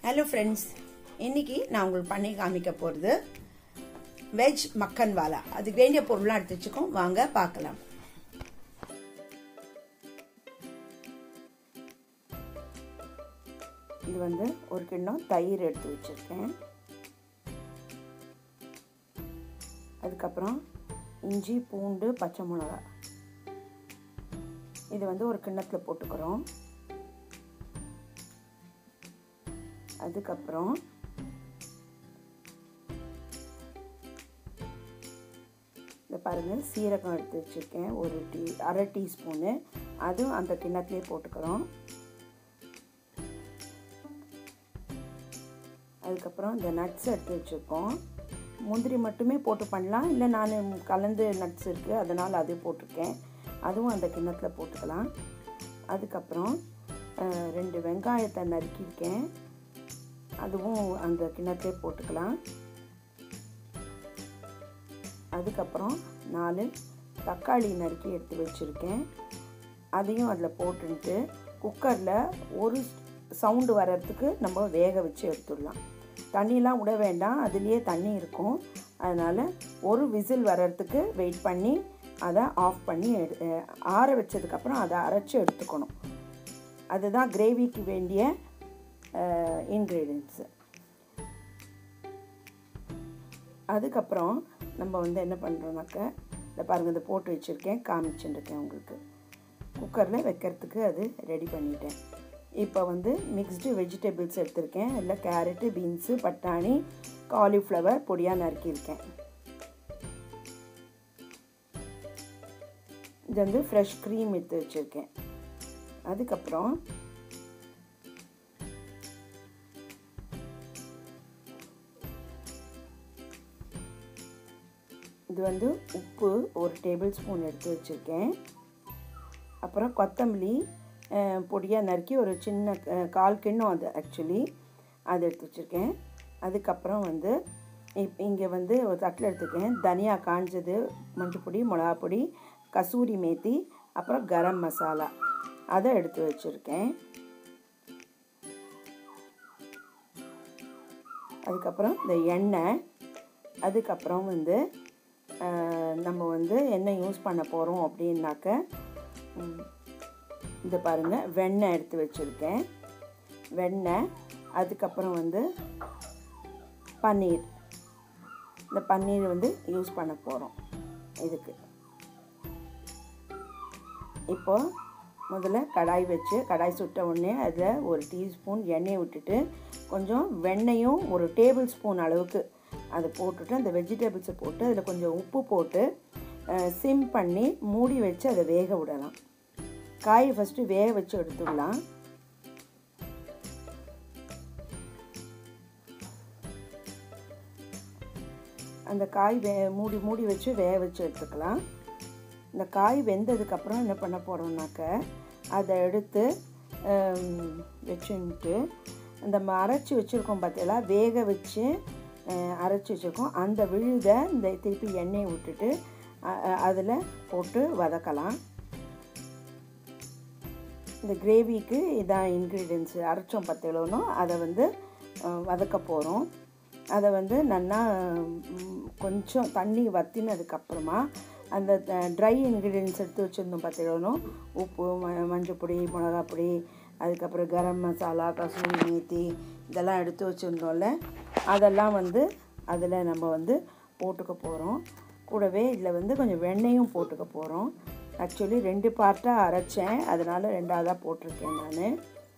hello friends இன்னைக்கு நான் உங்களுக்கு பண்ணி காமிக்க போகிறது வெஜ் மக்கன் வாலா அதுக்கு வேண்டிய பொருள்லாம் எடுத்து வச்சுக்கோம் வாங்க பார்க்கலாம் இது வந்து ஒரு கிண்ணம் தயிர் எடுத்து வச்சுருக்கேன் அதுக்கப்புறம் இஞ்சி பூண்டு பச்சை மிளகா இது வந்து ஒரு கிண்ணத்தில் போட்டுக்கிறோம் அதுக்கப்புறம் இந்த பாருங்கள் சீரகம் எடுத்து வச்சுருக்கேன் ஒரு டீ அரை டீஸ்பூனு அதுவும் அந்த கிண்ணத்துலேயே போட்டுக்கிறோம் அதுக்கப்புறம் இந்த நட்ஸ் எடுத்து வச்சுருக்கோம் முந்திரி மட்டுமே போட்டு பண்ணலாம் இல்லை நான் கலந்து நட்ஸ் இருக்குது அதனால் அது போட்டிருக்கேன் அதுவும் அந்த கிண்ணத்தில் போட்டுக்கலாம் அதுக்கப்புறம் ரெண்டு வெங்காயத்தை நறுக்கியிருக்கேன் அதுவும் அந்த கிண்ணத்திலே போட்டுக்கலாம் அதுக்கப்புறம் நாலு தக்காளி நறுக்கி எடுத்து வச்சுருக்கேன் அதையும் அதில் போட்டுன்ட்டு குக்கரில் ஒரு சவுண்டு வர்றதுக்கு நம்ம வேக வச்சு எடுத்துடலாம் தண்ணிலாம் விட வேண்டாம் அதுலேயே தண்ணி இருக்கும் அதனால் ஒரு விசில் வர்றதுக்கு வெயிட் பண்ணி அதை ஆஃப் பண்ணி எடு ஆற வச்சதுக்கப்புறம் அதை அரைச்சி எடுத்துக்கணும் அதுதான் கிரேவிக்கு வேண்டிய இன்க்ரீடியன்ட்ஸு அதுக்கப்புறம் நம்ம வந்து என்ன பண்ணுறோம்னாக்க இந்த பாருங்கள் இதை போட்டு வச்சுருக்கேன் காமிச்சுருக்கேன் உங்களுக்கு குக்கரில் வைக்கிறதுக்கு அது ரெடி பண்ணிட்டேன் இப்போ வந்து மிக்ஸ்டு வெஜிடபிள்ஸ் எடுத்திருக்கேன் இல்லை கேரட்டு பீன்ஸு பட்டாணி காலிஃப்ளவர் பொடியாக நறுக்கியிருக்கேன் இது வந்து ஃப்ரெஷ் க்ரீம் எடுத்து வச்சுருக்கேன் அதுக்கப்புறம் இது வந்து உப்பு ஒரு டேபிள் ஸ்பூன் எடுத்து வச்சுருக்கேன் அப்புறம் கொத்தமல்லி பொடியாக நறுக்கி ஒரு சின்ன கால் கிண்ணம் அது ஆக்சுவலி அதை எடுத்து வச்சுருக்கேன் அதுக்கப்புறம் வந்து இப் இங்கே வந்து ஒரு தட்டில் எடுத்துருக்கேன் தனியா காஞ்சது மஞ்சள் பொடி மிளகா பொடி கசூரி மேத்தி அப்புறம் கரம் மசாலா அதை எடுத்து வச்சுருக்கேன் அதுக்கப்புறம் இந்த எண்ணெய் அதுக்கப்புறம் வந்து நம்ம வந்து என்ன யூஸ் பண்ண போகிறோம் அப்படின்னாக்க இந்த பாருங்கள் வெண்ணெய் எடுத்து வச்சுருக்கேன் வெண்ணெய் அதுக்கப்புறம் வந்து பன்னீர் இந்த பன்னீர் வந்து யூஸ் பண்ண போகிறோம் இதுக்கு இப்போ முதல்ல கடாய் வச்சு கடாய் சுட்ட உடனே அதில் ஒரு டீஸ்பூன் எண்ணெய் விட்டுட்டு கொஞ்சம் வெண்ணெயும் ஒரு டேபிள் ஸ்பூன் அளவுக்கு அதை போட்டுட்டு அந்த வெஜிடபிள்ஸை போட்டு அதில் கொஞ்சம் உப்பு போட்டு சிம் பண்ணி மூடி வச்சு அதை வேக விடலாம் காயை ஃபஸ்ட்டு வேக வச்சு எடுத்துடலாம் அந்த காய் வே மூடி மூடி வச்சு வேக வச்சு எடுத்துக்கலாம் இந்த காய் வெந்ததுக்கப்புறம் என்ன பண்ண போகிறோம்னாக்க அதை எடுத்து வச்சுன்ட்டு இந்த அரைச்சி வச்சுருக்கோம் பார்த்தீங்களா வேக வச்சு அரைச்சி வச்சுருக்கோம் அந்த விழுதை இந்த திருப்பி எண்ணெயை விட்டுட்டு அதில் போட்டு வதக்கலாம் இந்த கிரேவிக்கு இதான் இன்க்ரீடியன்ஸு அரைச்சோம் பத்தலோனோ அதை வந்து வதக்க போகிறோம் அதை வந்து நல்லா கொஞ்சம் தண்ணி வற்றினதுக்கப்புறமா அந்த ட்ரை இன்க்ரீடியன்ஸ் எடுத்து வச்சுருந்தோம் பார்த்தீங்கன்னா உப்பு ம மஞ்சள் பொடி மிளகா பொடி அதுக்கப்புறம் கரம் மசாலா கசூரி மேத்தி இதெல்லாம் எடுத்து வச்சுருந்தோம்ல அதெல்லாம் வந்து அதில் நம்ம வந்து போட்டுக்க போகிறோம் கூடவே இதில் வந்து கொஞ்சம் வெண்ணெயும் போட்டுக்க போகிறோம் ஆக்சுவலி ரெண்டு பார்ட்டாக அரைச்சேன் அதனால் ரெண்டாவதாக போட்டிருக்கேன் நான்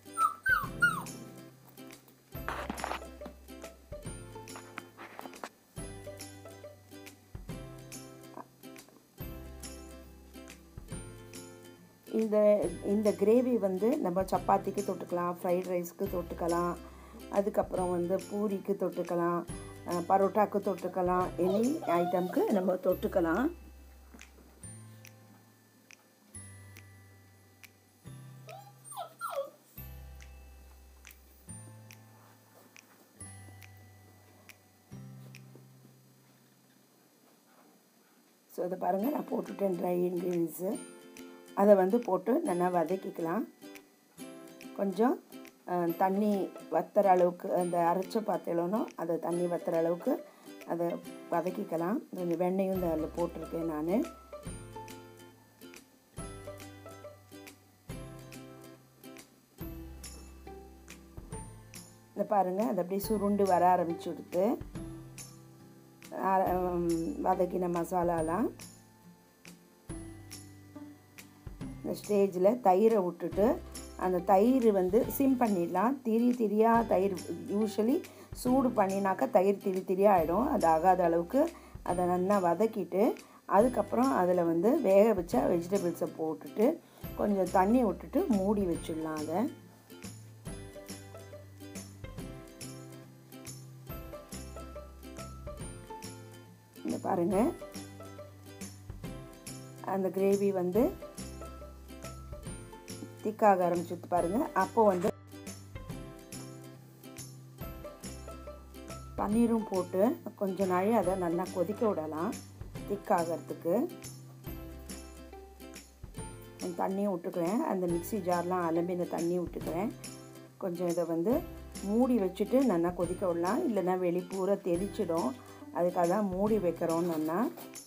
இந்த இந்த கிரேவி வந்து நம்ம சப்பாத்திக்கு தொட்டுக்கலாம் ஃப்ரைட் ரைஸ்க்கு தொட்டுக்கலாம் அதுக்கப்புறம் வந்து பூரிக்கு தொட்டுக்கலாம் பரோட்டாக்கு தொட்டுக்கலாம் எனி ஐட்டம்க்கு நம்ம தொட்டுக்கலாம் ஸோ இதை பாருங்கள் நான் போட்டுட்டேன் ட்ரை இன்க்ரீடியன்ஸு அதை வந்து போட்டு நல்லா வதக்கிக்கலாம் கொஞ்சம் அஹ், தண்ணி வத்துற அளவுக்கு அந்த அரைச்ச பார்த்தேலோனோ அதை தண்ணி வத்துற அளவுக்கு அதை வதக்கிக்கலாம் கொஞ்சம் வெண்ணையும் இந்த அதில் போட்டிருக்கேன் நான் இந்த பாருங்கள் அது அப்படியே சுருண்டு வர ஆரம்பிச்சு கொடுத்து வதக்கின மசாலாலாம் இந்த ஸ்டேஜில் தயிரை விட்டுட்டு அந்த தயிர் வந்து சிம் பண்ணிடலாம் திரி திரியாக தயிர் யூஸ்வலி சூடு பண்ணினாக்கா தயிர் திரி திரியாக ஆகிடும் அது ஆகாத அளவுக்கு அதை நல்லா வதக்கிட்டு அதுக்கப்புறம் அதில் வந்து வேக வச்ச வெஜிடபிள்ஸை போட்டுட்டு கொஞ்சம் தண்ணி விட்டுட்டு மூடி வச்சிடலாம் அதை இந்த பாருங்கள் அந்த கிரேவி வந்து திக்காக ஆரம்பிச்சுட்டு பாருங்கள் அப்போ வந்து பன்னீரும் போட்டு கொஞ்ச நாள் அதை நல்லா கொதிக்க விடலாம் திக்காகிறதுக்கு தண்ணியும் விட்டுக்கிறேன் அந்த மிக்ஸி ஜார்லாம் அலம்பின தண்ணி விட்டுக்கிறேன் கொஞ்சம் இதை வந்து மூடி வச்சுட்டு நல்லா கொதிக்க விடலாம் இல்லைன்னா வெளி பூரா தெரிச்சிடும் அதுக்காக தான் மூடி வைக்கிறோம் நல்லா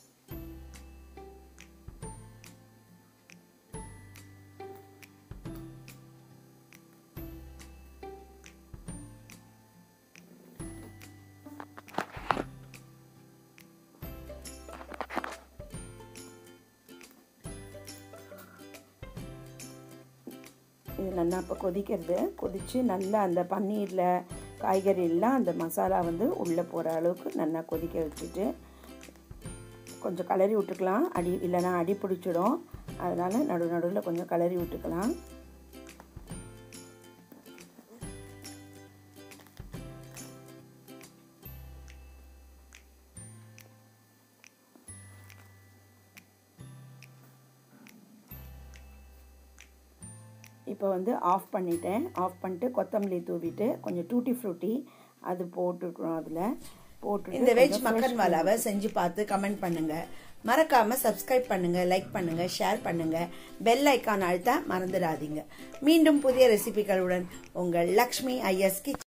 இது நல்லா இப்போ கொதிக்கிறது கொதித்து நல்லா அந்த பன்னீரில் காய்கறி எல்லாம் அந்த மசாலா வந்து உள்ளே போகிற அளவுக்கு நல்லா கொதிக்க வச்சுட்டு கொஞ்சம் கலரி விட்டுக்கலாம் அடி இல்லைன்னா அடி பிடிச்சிடும் அதனால் நடு நடுவில் கொஞ்சம் கலரி விட்டுக்கலாம் இப்போ வந்து ஆஃப் பண்ணிட்டேன் ஆஃப் பண்ணிட்டு கொத்தமல்லி தூவிட்டு கொஞ்சம் டூட்டி ஃப்ரூட்டி அது போட்டுக்கிறோம் அதில் போட்டு இந்த வெஜ் மக்கன் வாலாவை செஞ்சு பார்த்து கமெண்ட் பண்ணுங்க மறக்காம சப்ஸ்கிரைப் பண்ணுங்க லைக் பண்ணுங்க ஷேர் பண்ணுங்க பெல் ஐக்கான் அழுத்த மறந்துடாதீங்க மீண்டும் புதிய ரெசிபிகளுடன் உங்கள் லக்ஷ்மி ஐஎஸ் கிச்சன்